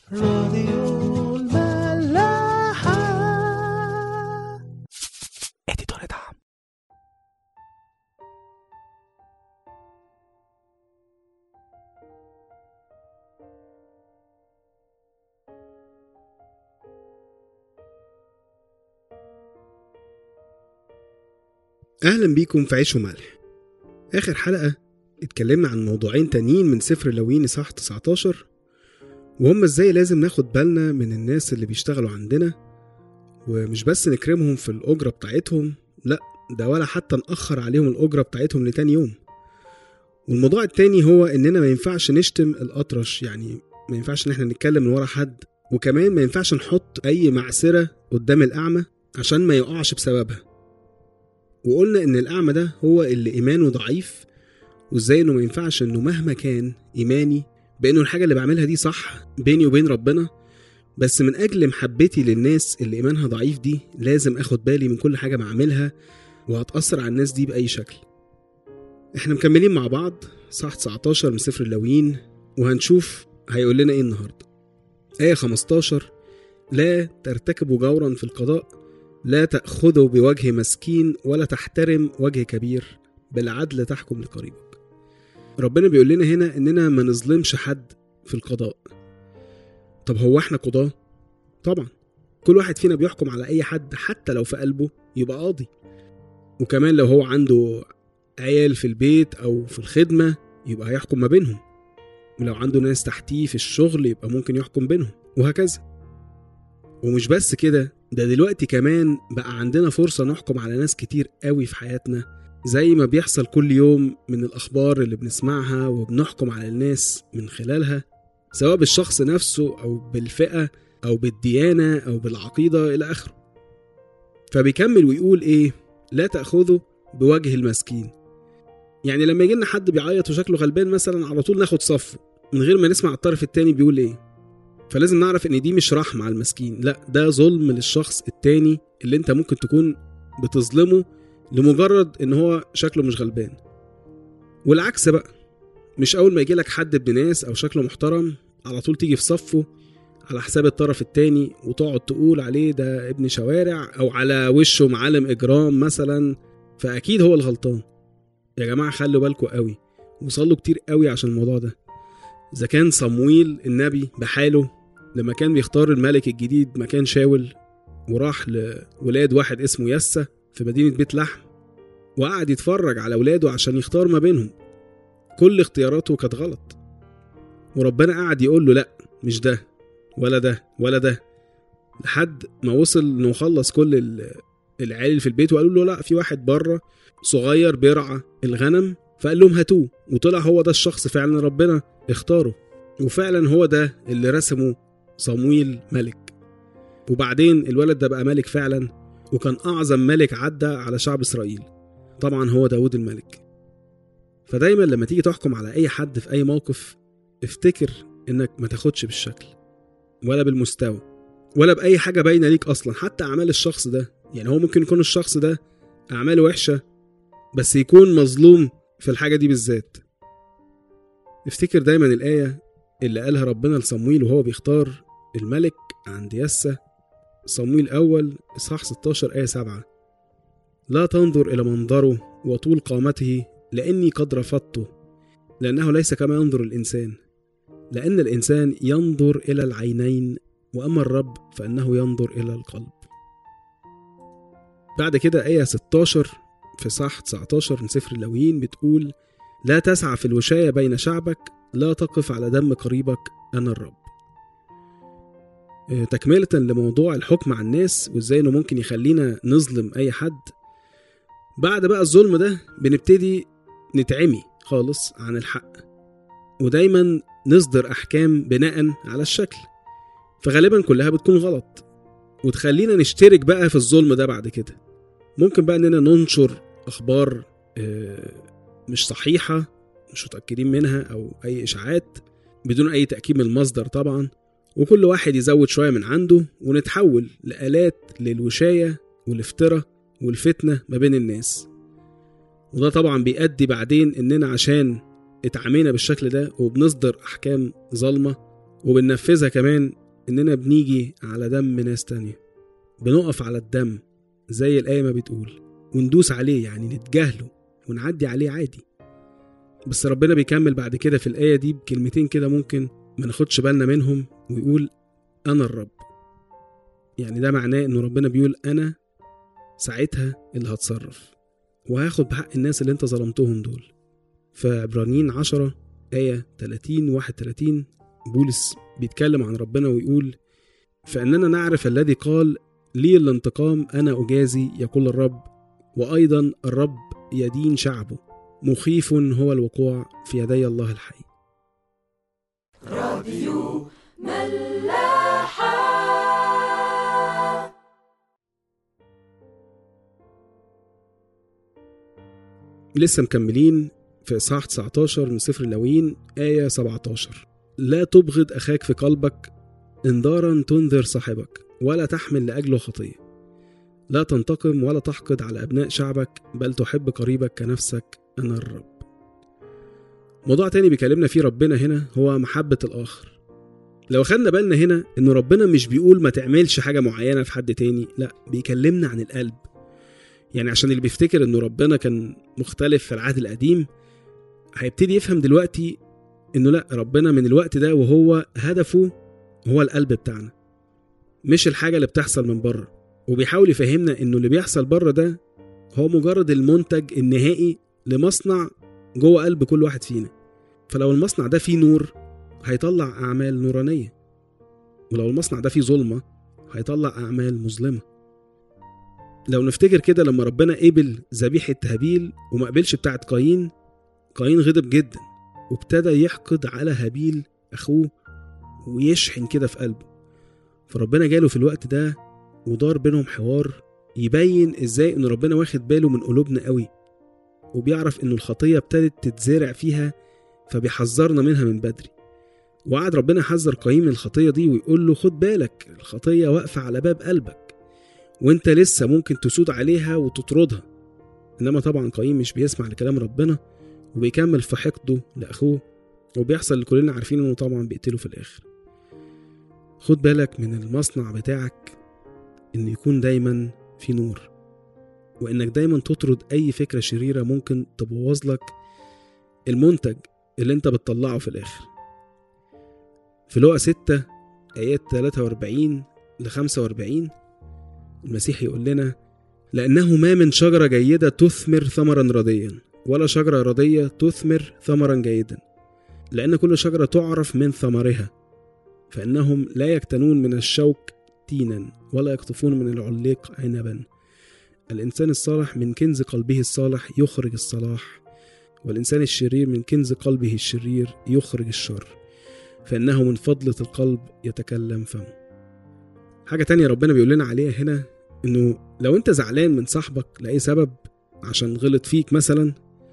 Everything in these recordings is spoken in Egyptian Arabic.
راديو الملاحة اديتور دعم أهلا بيكم في عيش وملح آخر حلقة اتكلمنا عن موضوعين تانيين من سفر لوين صح 19 وهم ازاي لازم ناخد بالنا من الناس اللي بيشتغلوا عندنا ومش بس نكرمهم في الأجرة بتاعتهم لأ ده ولا حتى نأخر عليهم الأجرة بتاعتهم لتاني يوم والموضوع التاني هو إننا ما ينفعش نشتم الأطرش يعني ما ينفعش إن احنا نتكلم من ورا حد وكمان ما ينفعش نحط أي معسرة قدام الأعمى عشان ما يقعش بسببها وقلنا ان الاعمى ده هو اللي ايمانه ضعيف وازاي انه ما ينفعش انه مهما كان ايماني بانه الحاجه اللي بعملها دي صح بيني وبين ربنا بس من اجل محبتي للناس اللي ايمانها ضعيف دي لازم اخد بالي من كل حاجه بعملها وهتاثر على الناس دي باي شكل احنا مكملين مع بعض صح 19 من سفر اللاويين وهنشوف هيقول لنا ايه النهارده آية 15 لا ترتكبوا جورا في القضاء لا تأخذوا بوجه مسكين ولا تحترم وجه كبير بالعدل تحكم لقريبك ربنا بيقول لنا هنا اننا ما نظلمش حد في القضاء طب هو احنا قضاة طبعا كل واحد فينا بيحكم على اي حد حتى لو في قلبه يبقى قاضي وكمان لو هو عنده عيال في البيت او في الخدمة يبقى هيحكم ما بينهم ولو عنده ناس تحتيه في الشغل يبقى ممكن يحكم بينهم وهكذا ومش بس كده ده دلوقتي كمان بقى عندنا فرصة نحكم على ناس كتير قوي في حياتنا زي ما بيحصل كل يوم من الأخبار اللي بنسمعها وبنحكم على الناس من خلالها سواء بالشخص نفسه أو بالفئة أو بالديانة أو بالعقيدة إلى آخره فبيكمل ويقول إيه لا تأخذوا بوجه المسكين يعني لما يجي لنا حد بيعيط وشكله غلبان مثلا على طول ناخد صفه من غير ما نسمع الطرف التاني بيقول ايه فلازم نعرف ان دي مش رحمة على المسكين لا ده ظلم للشخص التاني اللي انت ممكن تكون بتظلمه لمجرد ان هو شكله مش غلبان والعكس بقى مش اول ما يجيلك حد ابن ناس او شكله محترم على طول تيجي في صفه على حساب الطرف التاني وتقعد تقول عليه ده ابن شوارع او على وشه معالم اجرام مثلا فاكيد هو الغلطان يا جماعة خلوا بالكوا قوي وصلوا كتير قوي عشان الموضوع ده إذا كان صمويل النبي بحاله لما كان بيختار الملك الجديد مكان شاول وراح لولاد واحد اسمه يسة في مدينة بيت لحم وقعد يتفرج على ولاده عشان يختار ما بينهم كل اختياراته كانت غلط وربنا قعد يقول له لا مش ده ولا ده ولا ده لحد ما وصل انه خلص كل ال- العيال اللي في البيت وقالوا له لا في واحد بره صغير بيرعى الغنم فقال لهم هاتوه وطلع هو ده الشخص فعلا ربنا اختاره وفعلا هو ده اللي رسمه صمويل ملك وبعدين الولد ده بقى ملك فعلا وكان أعظم ملك عدى على شعب إسرائيل طبعا هو داود الملك فدايما لما تيجي تحكم على أي حد في أي موقف افتكر إنك ما تاخدش بالشكل ولا بالمستوى ولا بأي حاجة باينة ليك أصلا حتى أعمال الشخص ده يعني هو ممكن يكون الشخص ده أعماله وحشة بس يكون مظلوم في الحاجة دي بالذات افتكر دايما الآية اللي قالها ربنا لصمويل وهو بيختار الملك عند يسة صمويل أول إصحاح 16 آية 7 لا تنظر إلى منظره وطول قامته لأني قد رفضته لأنه ليس كما ينظر الإنسان لأن الإنسان ينظر إلى العينين وأما الرب فإنه ينظر إلى القلب بعد كده آية 16 في صح 19 من سفر اللاويين بتقول لا تسعى في الوشاية بين شعبك لا تقف على دم قريبك أنا الرب آه، تكملة لموضوع الحكم على الناس وازاي انه ممكن يخلينا نظلم اي حد بعد بقى الظلم ده بنبتدي نتعمي خالص عن الحق ودايما نصدر احكام بناء على الشكل فغالبا كلها بتكون غلط وتخلينا نشترك بقى في الظلم ده بعد كده ممكن بقى اننا ننشر اخبار آه، مش صحيحه مش متاكدين منها او اي اشاعات بدون اي تاكيد من المصدر طبعا وكل واحد يزود شويه من عنده ونتحول لالات للوشايه والافتراء والفتنه ما بين الناس وده طبعا بيؤدي بعدين اننا عشان اتعامينا بالشكل ده وبنصدر احكام ظالمه وبننفذها كمان إننا بنيجي على دم ناس تانية بنقف على الدم زي الآية ما بتقول وندوس عليه يعني نتجاهله ونعدي عليه عادي بس ربنا بيكمل بعد كده في الآية دي بكلمتين كده ممكن ما ناخدش بالنا منهم ويقول أنا الرب يعني ده معناه إنه ربنا بيقول أنا ساعتها اللي هتصرف وهاخد بحق الناس اللي انت ظلمتهم دول فعبرانيين عشرة آية 30 31 بولس بيتكلم عن ربنا ويقول فإننا نعرف الذي قال لي الانتقام أنا أجازي يقول الرب وأيضا الرب يدين شعبه مخيف هو الوقوع في يدي الله الحي راديو ملاحة لسه مكملين في إصحاح 19 من سفر اللاويين آية 17 لا تبغض أخاك في قلبك انذارا تنذر صاحبك ولا تحمل لأجله خطية لا تنتقم ولا تحقد على أبناء شعبك بل تحب قريبك كنفسك أنا الرب موضوع تاني بيكلمنا فيه ربنا هنا هو محبة الآخر لو خدنا بالنا هنا إن ربنا مش بيقول ما تعملش حاجة معينة في حد تاني لا بيكلمنا عن القلب يعني عشان اللي بيفتكر إنه ربنا كان مختلف في العهد القديم هيبتدي يفهم دلوقتي إنه لا ربنا من الوقت ده وهو هدفه هو القلب بتاعنا مش الحاجة اللي بتحصل من بره وبيحاول يفهمنا إنه اللي بيحصل بره ده هو مجرد المنتج النهائي لمصنع جوه قلب كل واحد فينا فلو المصنع ده فيه نور هيطلع أعمال نورانية ولو المصنع ده فيه ظلمة هيطلع أعمال مظلمة لو نفتكر كده لما ربنا قبل ذبيحة هابيل وما قبلش بتاعت قايين قايين غضب جدا وابتدى يحقد على هابيل أخوه ويشحن كده في قلبه فربنا جاله في الوقت ده ودار بينهم حوار يبين ازاي ان ربنا واخد باله من قلوبنا قوي وبيعرف انه الخطيه ابتدت تتزرع فيها فبيحذرنا منها من بدري وقعد ربنا يحذر قايين من الخطيه دي ويقول له خد بالك الخطيه واقفه على باب قلبك وانت لسه ممكن تسود عليها وتطردها انما طبعا قايين مش بيسمع لكلام ربنا وبيكمل في حقده لاخوه وبيحصل اللي كلنا عارفين انه طبعا بيقتله في الاخر خد بالك من المصنع بتاعك ان يكون دايما في نور وانك دايما تطرد اي فكره شريره ممكن تبوظ لك المنتج اللي انت بتطلعه في الاخر في لقا 6 ايات 43 ل 45 المسيح يقول لنا لانه ما من شجره جيده تثمر ثمرا رديا ولا شجره رديه تثمر ثمرا جيدا لان كل شجره تعرف من ثمرها فانهم لا يكتنون من الشوك تينا ولا يقطفون من العليق عنبا الإنسان الصالح من كنز قلبه الصالح يخرج الصلاح والإنسان الشرير من كنز قلبه الشرير يخرج الشر فإنه من فضلة القلب يتكلم فمه حاجة تانية ربنا بيقول لنا عليها هنا إنه لو أنت زعلان من صاحبك لأي سبب عشان غلط فيك مثلا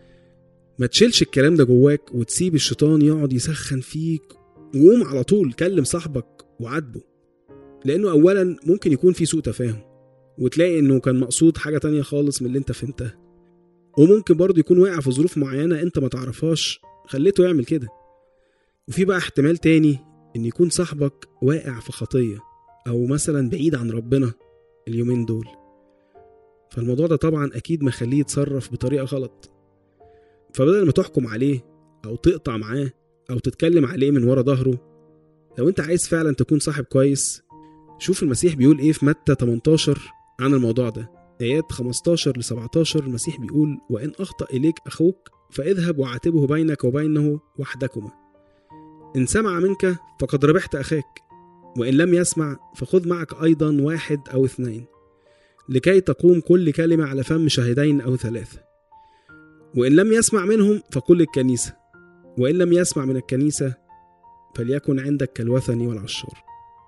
ما تشيلش الكلام ده جواك وتسيب الشيطان يقعد يسخن فيك وقوم على طول كلم صاحبك وعاتبه لأنه أولا ممكن يكون في سوء تفاهم وتلاقي انه كان مقصود حاجه تانية خالص من اللي انت فهمتها وممكن برضه يكون واقع في ظروف معينه انت ما تعرفهاش خليته يعمل كده وفي بقى احتمال تاني ان يكون صاحبك واقع في خطيه او مثلا بعيد عن ربنا اليومين دول فالموضوع ده طبعا اكيد مخليه يتصرف بطريقه غلط فبدل ما تحكم عليه او تقطع معاه او تتكلم عليه من ورا ظهره لو انت عايز فعلا تكون صاحب كويس شوف المسيح بيقول ايه في متى 18 عن الموضوع ده آيات 15 ل 17 المسيح بيقول وإن أخطأ إليك أخوك فاذهب وعاتبه بينك وبينه وحدكما إن سمع منك فقد ربحت أخاك وإن لم يسمع فخذ معك أيضا واحد أو اثنين لكي تقوم كل كلمة على فم شاهدين أو ثلاثة وإن لم يسمع منهم فقل الكنيسة وإن لم يسمع من الكنيسة فليكن عندك كالوثني والعشار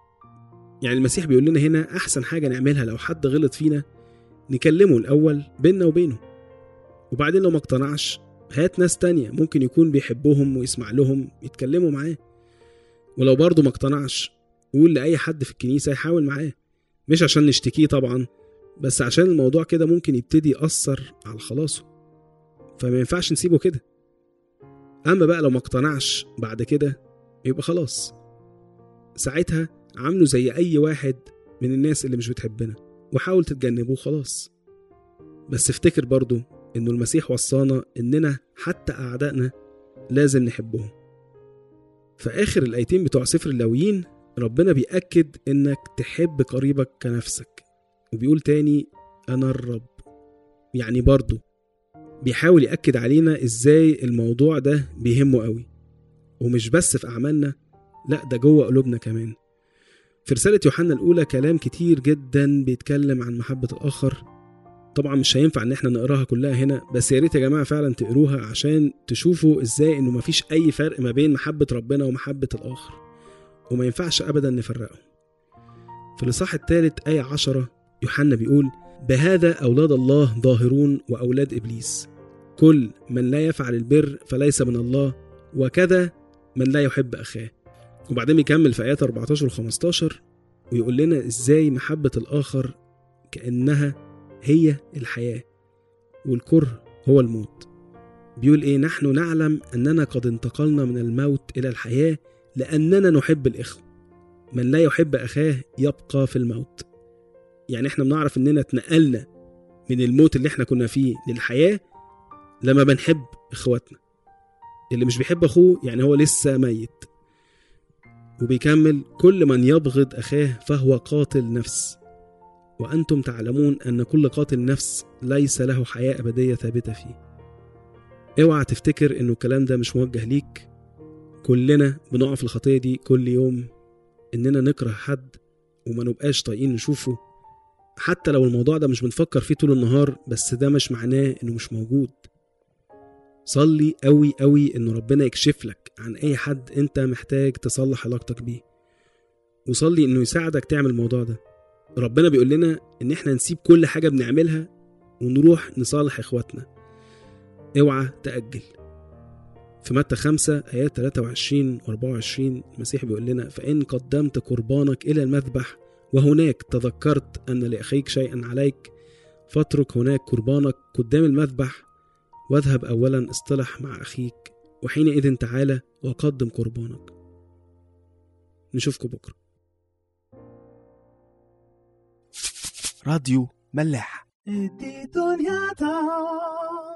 يعني المسيح بيقول لنا هنا أحسن حاجة نعملها لو حد غلط فينا نكلمه الأول بيننا وبينه وبعدين لو ما اقتنعش هات ناس تانية ممكن يكون بيحبهم ويسمع لهم يتكلموا معاه ولو برضه ما اقتنعش قول لأي حد في الكنيسة يحاول معاه مش عشان نشتكيه طبعا بس عشان الموضوع كده ممكن يبتدي يأثر على خلاصه فما ينفعش نسيبه كده أما بقى لو ما اقتنعش بعد كده يبقى خلاص ساعتها عامله زي أي واحد من الناس اللي مش بتحبنا وحاول تتجنبوه خلاص بس افتكر برضو إنه المسيح وصانا إننا حتى أعدائنا لازم نحبهم في آخر الآيتين بتوع سفر اللاويين ربنا بيأكد إنك تحب قريبك كنفسك وبيقول تاني أنا الرب يعني برضو بيحاول يأكد علينا إزاي الموضوع ده بيهمه قوي ومش بس في أعمالنا لا ده جوه قلوبنا كمان في رسالة يوحنا الأولى كلام كتير جدا بيتكلم عن محبة الآخر طبعا مش هينفع ان احنا نقراها كلها هنا بس يا ريت يا جماعه فعلا تقروها عشان تشوفوا ازاي انه مفيش اي فرق ما بين محبه ربنا ومحبه الاخر وما ينفعش ابدا نفرقهم في الاصحاح الثالث ايه عشرة يوحنا بيقول بهذا اولاد الله ظاهرون واولاد ابليس كل من لا يفعل البر فليس من الله وكذا من لا يحب اخاه وبعدين بيكمل في ايات 14 و 15 ويقول لنا ازاي محبه الاخر كانها هي الحياة والكره هو الموت بيقول إيه نحن نعلم أننا قد انتقلنا من الموت إلى الحياة لأننا نحب الإخوة من لا يحب أخاه يبقى في الموت يعني احنا بنعرف اننا اتنقلنا من الموت اللي احنا كنا فيه للحياة لما بنحب اخواتنا اللي مش بيحب اخوه يعني هو لسه ميت وبيكمل كل من يبغض اخاه فهو قاتل نفس وأنتم تعلمون أن كل قاتل نفس ليس له حياة أبدية ثابتة فيه اوعى تفتكر انه الكلام ده مش موجه ليك كلنا بنقع في الخطية دي كل يوم اننا نكره حد وما نبقاش طايقين نشوفه حتى لو الموضوع ده مش بنفكر فيه طول النهار بس ده مش معناه انه مش موجود صلي قوي قوي ان ربنا يكشف لك عن اي حد انت محتاج تصلح علاقتك بيه وصلي انه يساعدك تعمل الموضوع ده ربنا بيقول لنا ان احنا نسيب كل حاجه بنعملها ونروح نصالح اخواتنا اوعى تأجل في متى 5 آيات 23 و 24 المسيح بيقول لنا فإن قدمت قربانك إلى المذبح وهناك تذكرت أن لأخيك شيئا عليك فاترك هناك قربانك قدام المذبح واذهب أولا اصطلح مع أخيك وحينئذ تعالى وقدم قربانك نشوفكم بكرة راديو ملاح دي دنيا تا